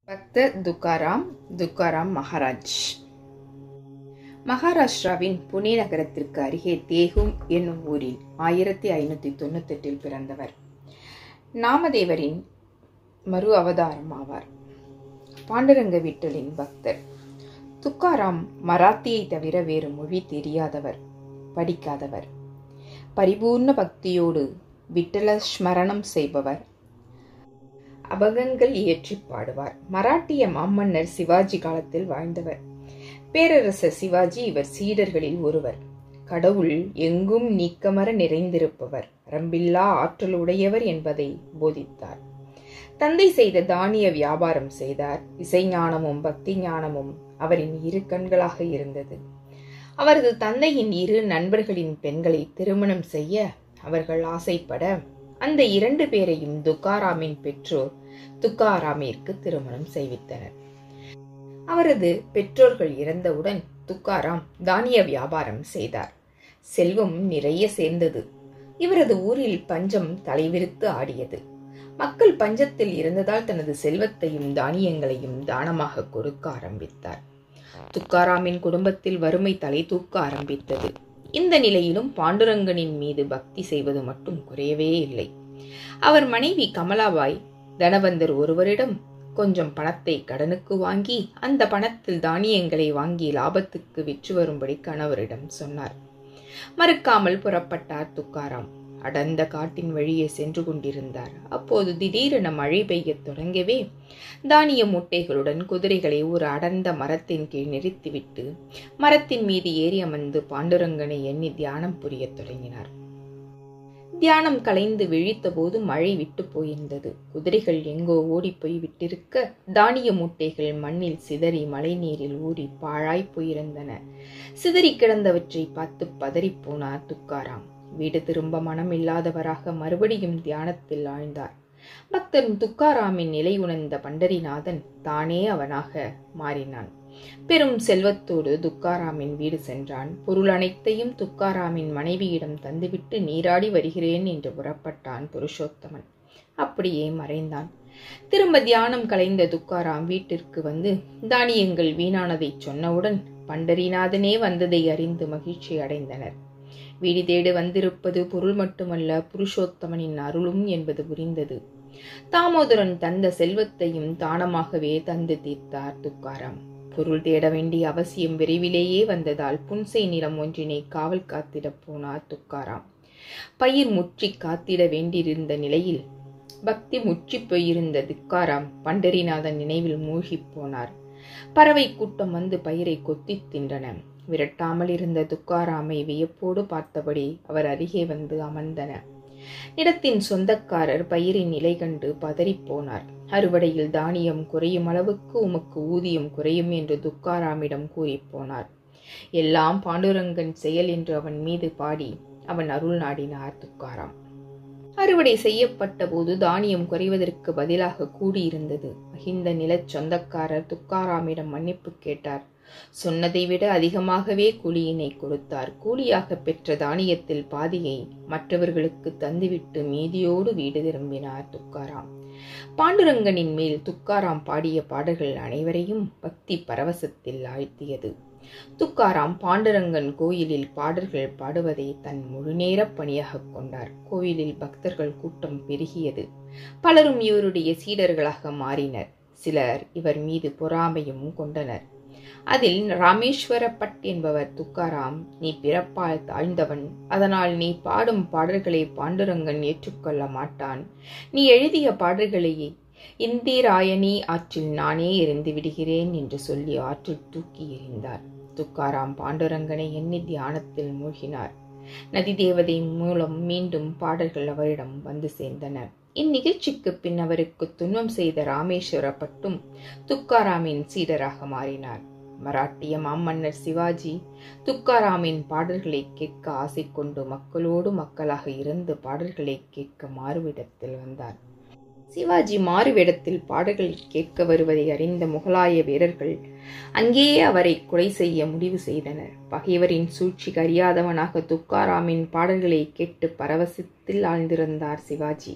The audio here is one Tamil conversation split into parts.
பக்தர் துக்காராம் துக்காராம் மகாராஜ் மகாராஷ்டிராவின் புனே நகரத்திற்கு அருகே தேகும் என்னும் ஊரில் ஆயிரத்தி ஐநூத்தி தொண்ணூத்தெட்டில் பிறந்தவர் நாமதேவரின் மறு அவதாரம் ஆவார் பாண்டுரங்க விட்டலின் பக்தர் துக்காராம் மராத்தியை தவிர வேறு மொழி தெரியாதவர் படிக்காதவர் பரிபூர்ண பக்தியோடு விட்டல ஸ்மரணம் செய்பவர் அபகங்கள் இயற்றி பாடுவார் மராட்டிய மாமன்னர் சிவாஜி காலத்தில் வாழ்ந்தவர் பேரரசர் சிவாஜி இவர் சீடர்களில் ஒருவர் கடவுள் எங்கும் நீக்கமர நிறைந்திருப்பவர் ரம்பில்லா ஆற்றலுடையவர் என்பதை போதித்தார் தந்தை செய்த தானிய வியாபாரம் செய்தார் இசைஞானமும் பக்தி ஞானமும் அவரின் இரு கண்களாக இருந்தது அவரது தந்தையின் இரு நண்பர்களின் பெண்களை திருமணம் செய்ய அவர்கள் ஆசைப்பட அந்த இரண்டு பேரையும் துக்காராமின் பெற்றோர் துக்காராமிற்கு திருமணம் செய்வித்தனர் அவரது பெற்றோர்கள் இறந்தவுடன் துக்காராம் தானிய வியாபாரம் செய்தார் செல்வம் நிறைய சேர்ந்தது இவரது ஊரில் பஞ்சம் தலைவிரித்து ஆடியது மக்கள் பஞ்சத்தில் இருந்ததால் தனது செல்வத்தையும் தானியங்களையும் தானமாக கொடுக்க ஆரம்பித்தார் துக்காராமின் குடும்பத்தில் வறுமை தலை தூக்க ஆரம்பித்தது இந்த நிலையிலும் பாண்டுரங்கனின் மீது பக்தி செய்வது மட்டும் குறையவே இல்லை அவர் மனைவி கமலாபாய் தனவந்தர் ஒருவரிடம் கொஞ்சம் பணத்தை கடனுக்கு வாங்கி அந்த பணத்தில் தானியங்களை வாங்கி லாபத்துக்கு விற்று வரும்படி கணவரிடம் சொன்னார் மறுக்காமல் புறப்பட்டார் துக்காராம் அடர்ந்த காட்டின் வழியே சென்று கொண்டிருந்தார் அப்போது திடீரென மழை பெய்யத் தொடங்கவே தானிய மூட்டைகளுடன் குதிரைகளை ஒரு அடர்ந்த மரத்தின் கீழ் நிறுத்திவிட்டு மரத்தின் மீது ஏறி அமர்ந்து பாண்டுரங்கனை எண்ணி தியானம் புரியத் தொடங்கினார் தியானம் கலைந்து விழித்தபோது மழை விட்டு போயிருந்தது குதிரைகள் எங்கோ ஓடிப்போய் விட்டிருக்க தானிய மூட்டைகள் மண்ணில் சிதறி மழை நீரில் ஊறி பாழாய் போயிருந்தன சிதறி கிடந்தவற்றை பார்த்து பதறிப்போனார் துக்காராம் வீடு திரும்ப மனம் இல்லாதவராக மறுபடியும் தியானத்தில் ஆழ்ந்தார் பக்தன் துக்காராமின் நிலை உணர்ந்த பண்டரிநாதன் தானே அவனாக மாறினான் பெரும் செல்வத்தோடு துக்காராமின் வீடு சென்றான் பொருள் அனைத்தையும் துக்காராமின் மனைவியிடம் தந்துவிட்டு நீராடி வருகிறேன் என்று புறப்பட்டான் புருஷோத்தமன் அப்படியே மறைந்தான் திரும்ப தியானம் கலைந்த துக்காராம் வீட்டிற்கு வந்து தானியங்கள் வீணானதை சொன்னவுடன் பண்டரிநாதனே வந்ததை அறிந்து மகிழ்ச்சி அடைந்தனர் வீடு தேடு வந்திருப்பது பொருள் மட்டுமல்ல புருஷோத்தமனின் அருளும் என்பது புரிந்தது தாமோதரன் தந்த செல்வத்தையும் தானமாகவே தந்து தீர்த்தார் துக்காராம் பொருள் தேட வேண்டிய அவசியம் விரைவிலேயே வந்ததால் புன்சை நிலம் ஒன்றினை காவல் காத்திடப் போனார் துக்காராம் பயிர் முற்றி காத்திட வேண்டியிருந்த நிலையில் பக்தி முற்றி போயிருந்த துக்காராம் பண்டரிநாதன் நினைவில் மூழ்கிப் போனார் பறவை கூட்டம் வந்து பயிரை கொத்தித் தின்றன விரட்டாமல் இருந்த துக்காராமை வியப்போடு பார்த்தபடி அவர் அருகே வந்து அமர்ந்தன நிலத்தின் சொந்தக்காரர் பயிரின் நிலை கண்டு பதறிப்போனார் அறுவடையில் தானியம் குறையும் அளவுக்கு உமக்கு ஊதியம் குறையும் என்று துக்காராமிடம் கூறிப்போனார் எல்லாம் பாண்டுரங்கன் செயல் என்று அவன் மீது பாடி அவன் அருள் நாடினார் துக்காராம் அறுவடை செய்யப்பட்ட போது தானியம் குறைவதற்கு பதிலாக கூடியிருந்தது மகிந்த நிலச் சொந்தக்காரர் துக்காராமிடம் மன்னிப்பு கேட்டார் சொன்னதை விட அதிகமாகவே கூலியினை கொடுத்தார் கூலியாக பெற்ற தானியத்தில் பாதியை மற்றவர்களுக்கு தந்துவிட்டு மீதியோடு வீடு திரும்பினார் துக்காராம் பாண்டுரங்கனின் மேல் துக்காராம் பாடிய பாடல்கள் அனைவரையும் பக்தி பரவசத்தில் ஆழ்த்தியது துக்காராம் பாண்டுரங்கன் கோயிலில் பாடல்கள் பாடுவதை தன் முழுநேர பணியாக கொண்டார் கோயிலில் பக்தர்கள் கூட்டம் பெருகியது பலரும் இவருடைய சீடர்களாக மாறினர் சிலர் இவர் மீது பொறாமையும் கொண்டனர் அதில் ராமேஸ்வர பட் என்பவர் துக்காராம் நீ பிறப்பால் தாழ்ந்தவன் அதனால் நீ பாடும் பாடல்களை பாண்டுரங்கன் ஏற்றுக்கொள்ள மாட்டான் நீ எழுதிய பாடல்களையே இந்திராயணி ஆற்றில் நானே எரிந்து விடுகிறேன் என்று சொல்லி ஆற்றில் தூக்கி எறிந்தார் துக்காராம் பாண்டுரங்கனை எண்ணி தியானத்தில் மூழ்கினார் நதி தேவதை மூலம் மீண்டும் பாடல்கள் அவரிடம் வந்து சேர்ந்தன இந்நிகழ்ச்சிக்கு பின் அவருக்கு துன்பம் செய்த ராமேஸ்வர பட்டும் துக்காராமின் சீடராக மாறினார் மராட்டிய மாமன்னர் சிவாஜி துக்காராமின் பாடல்களை கேட்க ஆசை கொண்டு மக்களோடு மக்களாக இருந்து பாடல்களை கேட்க மாறுவிடத்தில் வந்தார் சிவாஜி மாறுவிடத்தில் பாடல்கள் கேட்க வருவதை அறிந்த முகலாய வீரர்கள் அங்கேயே அவரை கொலை செய்ய முடிவு செய்தனர் பகைவரின் சூழ்ச்சிக்கு அறியாதவனாக துக்காராமின் பாடல்களை கேட்டு பரவசத்தில் ஆழ்ந்திருந்தார் சிவாஜி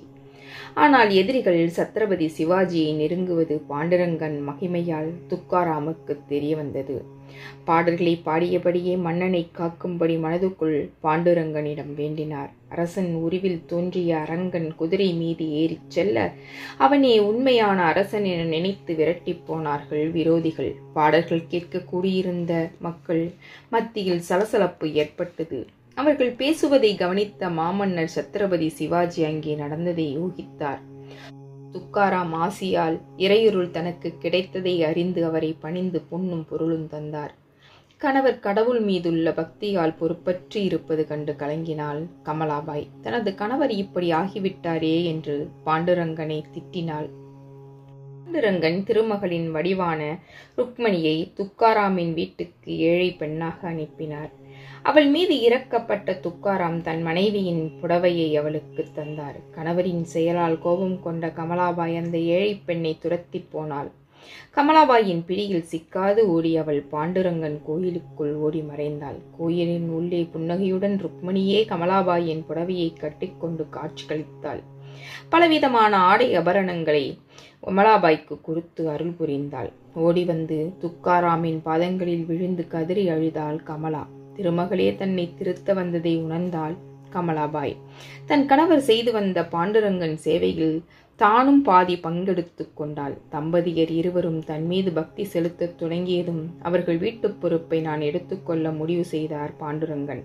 ஆனால் எதிரிகள் சத்ரபதி சிவாஜியை நெருங்குவது பாண்டுரங்கன் மகிமையால் துக்காராமுக்கு தெரிய வந்தது பாடல்களை பாடியபடியே மன்னனை காக்கும்படி மனதுக்குள் பாண்டுரங்கனிடம் வேண்டினார் அரசன் உருவில் தோன்றிய அரங்கன் குதிரை மீது ஏறிச் செல்ல அவனே உண்மையான அரசன் என நினைத்து விரட்டிப் போனார்கள் விரோதிகள் பாடல்கள் கேட்க கூடியிருந்த மக்கள் மத்தியில் சலசலப்பு ஏற்பட்டது அவர்கள் பேசுவதை கவனித்த மாமன்னர் சத்ரபதி சிவாஜி அங்கே நடந்ததை ஊகித்தார் துக்காராம் ஆசியால் இறையுருள் தனக்கு கிடைத்ததை அறிந்து அவரை பணிந்து பொன்னும் பொருளும் தந்தார் கணவர் கடவுள் மீதுள்ள பக்தியால் பொறுப்பற்று இருப்பது கண்டு கலங்கினாள் கமலாபாய் தனது கணவர் இப்படி ஆகிவிட்டாரே என்று பாண்டுரங்கனை திட்டினாள் பாண்டுரங்கன் திருமகளின் வடிவான ருக்மணியை துக்காராமின் வீட்டுக்கு ஏழை பெண்ணாக அனுப்பினார் அவள் மீது இறக்கப்பட்ட துக்காராம் தன் மனைவியின் புடவையை அவளுக்கு தந்தார் கணவரின் செயலால் கோபம் கொண்ட கமலாபாய் அந்த ஏழை பெண்ணை துரத்தி போனாள் கமலாபாயின் பிடியில் சிக்காது ஓடி அவள் பாண்டுரங்கன் கோயிலுக்குள் ஓடி மறைந்தாள் கோயிலின் உள்ளே புன்னகையுடன் ருக்மணியே கமலாபாயின் புடவையை கட்டிக்கொண்டு காட்சிகளித்தாள் பலவிதமான ஆடை அபரணங்களை கமலாபாய்க்கு கொடுத்து அருள் புரிந்தாள் ஓடி வந்து துக்காராமின் பாதங்களில் விழுந்து கதறி அழுதாள் கமலா திருமகளே தன்னை திருத்த வந்ததை உணர்ந்தாள் கமலாபாய் தன் கணவர் செய்து வந்த பாண்டுரங்கன் சேவையில் தானும் பாதி பங்கெடுத்து கொண்டாள் தம்பதியர் இருவரும் தன் மீது பக்தி செலுத்தத் தொடங்கியதும் அவர்கள் வீட்டுப் பொறுப்பை நான் எடுத்துக்கொள்ள முடிவு செய்தார் பாண்டுரங்கன்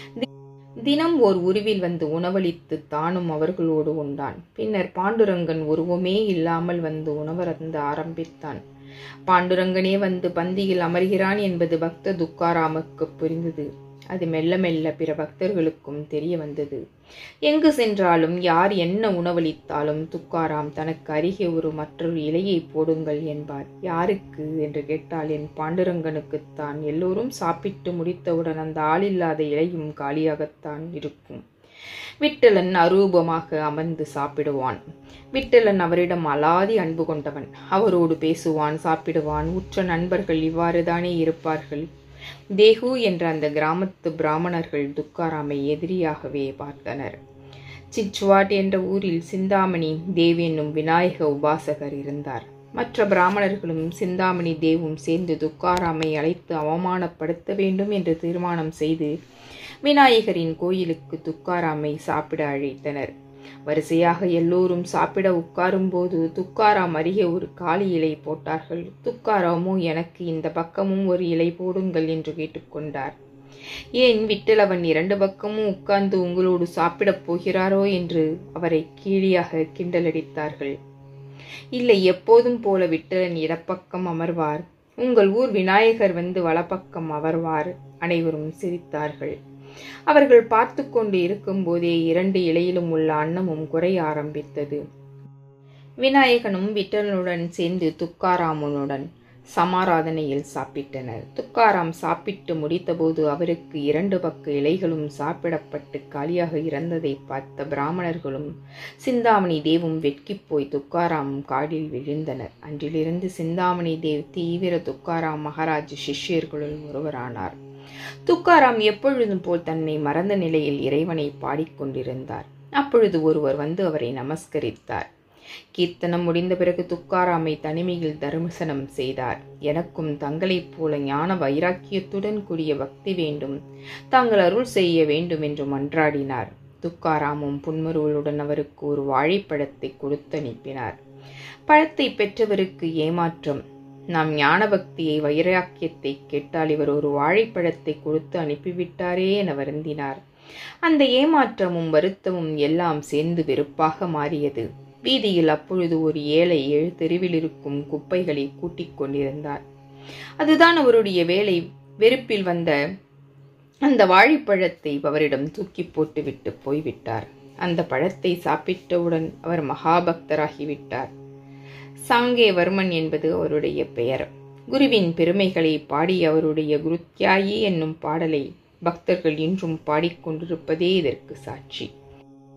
தினம் ஓர் உருவில் வந்து உணவளித்து தானும் அவர்களோடு உண்டான் பின்னர் பாண்டுரங்கன் உருவமே இல்லாமல் வந்து உணவருந்த ஆரம்பித்தான் பாண்டுரங்கனே வந்து பந்தியில் அமர்கிறான் என்பது பக்த துக்காராமுக்கு புரிந்தது அது மெல்ல மெல்ல பிற பக்தர்களுக்கும் தெரிய வந்தது எங்கு சென்றாலும் யார் என்ன உணவளித்தாலும் துக்காராம் தனக்கு அருகே ஒரு மற்றொரு இலையை போடுங்கள் என்பார் யாருக்கு என்று கேட்டால் என் பாண்டுரங்கனுக்குத்தான் எல்லோரும் சாப்பிட்டு முடித்தவுடன் அந்த ஆளில்லாத இலையும் காலியாகத்தான் இருக்கும் விட்டலன் அரூபமாக அமர்ந்து சாப்பிடுவான் விட்டலன் அவரிடம் அலாதி அன்பு கொண்டவன் அவரோடு பேசுவான் சாப்பிடுவான் உற்ற நண்பர்கள் இவ்வாறுதானே இருப்பார்கள் தேகு என்ற அந்த கிராமத்து பிராமணர்கள் துக்காராமை எதிரியாகவே பார்த்தனர் சிச்சுவாட் என்ற ஊரில் சிந்தாமணி தேவ் என்னும் விநாயக உபாசகர் இருந்தார் மற்ற பிராமணர்களும் சிந்தாமணி தேவும் சேர்ந்து துக்காராமை அழைத்து அவமானப்படுத்த வேண்டும் என்று தீர்மானம் செய்து விநாயகரின் கோயிலுக்கு துக்காராமை சாப்பிட அழைத்தனர் வரிசையாக எல்லோரும் சாப்பிட உட்காரும்போது துக்காராம் அருகே ஒரு காலி இலை போட்டார்கள் துக்காராமோ எனக்கு இந்த பக்கமும் ஒரு இலை போடுங்கள் என்று கேட்டுக்கொண்டார் ஏன் விட்டலவன் இரண்டு பக்கமும் உட்கார்ந்து உங்களோடு சாப்பிடப் போகிறாரோ என்று அவரை கீழியாக கிண்டலடித்தார்கள் இல்லை எப்போதும் போல விட்டலன் இடப்பக்கம் அமர்வார் உங்கள் ஊர் விநாயகர் வந்து வலப்பக்கம் அமர்வார் அனைவரும் சிரித்தார்கள் அவர்கள் பார்த்து கொண்டு இருக்கும்போதே இரண்டு இலையிலும் உள்ள அன்னமும் குறைய ஆரம்பித்தது விநாயகனும் விட்டலனுடன் சேர்ந்து துக்காராமனுடன் சமாராதனையில் சாப்பிட்டனர் துக்காராம் சாப்பிட்டு முடித்தபோது அவருக்கு இரண்டு பக்க இலைகளும் சாப்பிடப்பட்டு காலியாக இறந்ததை பார்த்த பிராமணர்களும் சிந்தாமணி தேவும் வெட்கிப் போய் துக்காராம் காடில் விழுந்தனர் அன்றிலிருந்து சிந்தாமணி தேவ் தீவிர துக்காராம் மகாராஜ் சிஷ்யர்களுள் ஒருவரானார் துக்காராம் எப்பொழுதும் போல் தன்னை மறந்த நிலையில் இறைவனை பாடிக்கொண்டிருந்தார் அப்பொழுது ஒருவர் வந்து அவரை நமஸ்கரித்தார் கீர்த்தனம் முடிந்த பிறகு துக்காராமை தனிமையில் தரிசனம் செய்தார் எனக்கும் தங்களைப் போல ஞான வைராக்கியத்துடன் கூடிய பக்தி வேண்டும் தாங்கள் அருள் செய்ய வேண்டும் என்று மன்றாடினார் துக்காராமும் புன்முறுவலுடன் அவருக்கு ஒரு வாழைப்பழத்தை கொடுத்து அனுப்பினார் பழத்தை பெற்றவருக்கு ஏமாற்றம் நாம் ஞான பக்தியை வைராக்கியத்தை கேட்டால் இவர் ஒரு வாழைப்பழத்தை கொடுத்து அனுப்பிவிட்டாரே என வருந்தினார் அந்த ஏமாற்றமும் வருத்தமும் எல்லாம் சேர்ந்து வெறுப்பாக மாறியது வீதியில் அப்பொழுது ஒரு ஏழை ஏழு தெருவில் இருக்கும் குப்பைகளை கூட்டிக் கொண்டிருந்தார் அதுதான் அவருடைய வேலை வெறுப்பில் வந்த அந்த வாழைப்பழத்தை அவரிடம் தூக்கி போட்டுவிட்டு போய்விட்டார் அந்த பழத்தை சாப்பிட்டவுடன் அவர் மகாபக்தராகிவிட்டார் சாங்கேவர்மன் என்பது அவருடைய பெயர் குருவின் பெருமைகளை பாடி அவருடைய குருத்யாயி என்னும் பாடலை பக்தர்கள் இன்றும் பாடிக்கொண்டிருப்பதே இதற்கு சாட்சி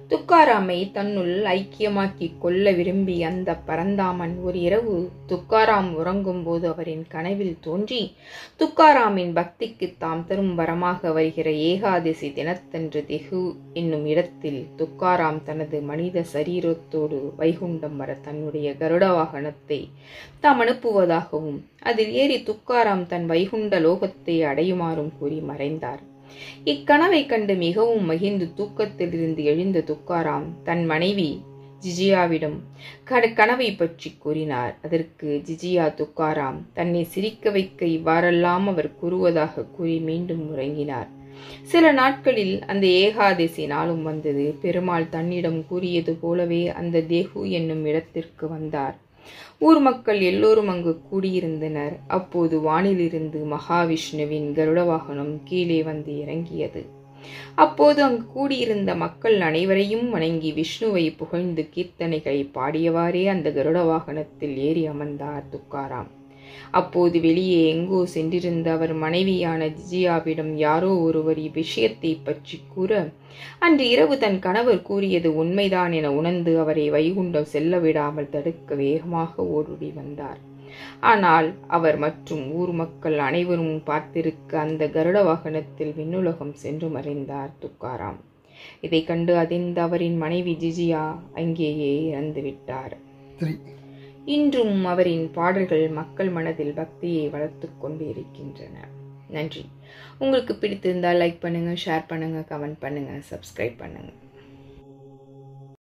துக்காராமை தன்னுள் ஐக்கியமாக்கிக் கொள்ள விரும்பி அந்த பரந்தாமன் ஒரு இரவு துக்காராம் உறங்கும்போது அவரின் கனவில் தோன்றி துக்காராமின் பக்திக்கு தாம் தரும் வரமாக வருகிற ஏகாதசி தினத்தன்று திகு என்னும் இடத்தில் துக்காராம் தனது மனித சரீரத்தோடு வைகுண்டம் வர தன்னுடைய கருட வாகனத்தை தாம் அனுப்புவதாகவும் அதில் ஏறி துக்காராம் தன் வைகுண்ட லோகத்தை அடையுமாறும் கூறி மறைந்தார் இக்கனவை கண்டு மிகவும் மகிழ்ந்து தூக்கத்திலிருந்து எழுந்த துக்காராம் தன் மனைவி ஜிஜியாவிடம் கட கனவை பற்றி கூறினார் அதற்கு ஜிஜியா துக்காராம் தன்னை சிரிக்க வைக்க இவ்வாறெல்லாம் அவர் கூறுவதாக கூறி மீண்டும் உறங்கினார் சில நாட்களில் அந்த ஏகாதசி நாளும் வந்தது பெருமாள் தன்னிடம் கூறியது போலவே அந்த தேகு என்னும் இடத்திற்கு வந்தார் ஊர் மக்கள் எல்லோரும் அங்கு கூடியிருந்தனர் அப்போது வானிலிருந்து மகாவிஷ்ணுவின் கருட வாகனம் கீழே வந்து இறங்கியது அப்போது அங்கு கூடியிருந்த மக்கள் அனைவரையும் வணங்கி விஷ்ணுவை புகழ்ந்து கீர்த்தனைகளை பாடியவாறே அந்த கருட வாகனத்தில் ஏறி அமர்ந்தார் துக்காராம் அப்போது வெளியே எங்கோ சென்றிருந்த அவர் மனைவியான ஜிஜியாவிடம் யாரோ ஒருவர் இவ்விஷயத்தை பற்றி கூற அன்று இரவு தன் கணவர் கூறியது உண்மைதான் என உணர்ந்து அவரை வைகுண்டம் செல்ல விடாமல் தடுக்க வேகமாக ஓடுடி வந்தார் ஆனால் அவர் மற்றும் ஊர் மக்கள் அனைவரும் பார்த்திருக்க அந்த கருட வாகனத்தில் விண்ணுலகம் சென்று மறைந்தார் துக்காராம் இதை கண்டு அதிர்ந்த அவரின் மனைவி ஜிஜியா அங்கேயே இறந்து விட்டார் இன்றும் அவரின் பாடல்கள் மக்கள் மனதில் பக்தியை வளர்த்து கொண்டு இருக்கின்றன நன்றி உங்களுக்கு பிடித்திருந்தால் லைக் பண்ணுங்கள் ஷேர் பண்ணுங்கள் கமெண்ட் பண்ணுங்கள் சப்ஸ்கிரைப் பண்ணுங்கள்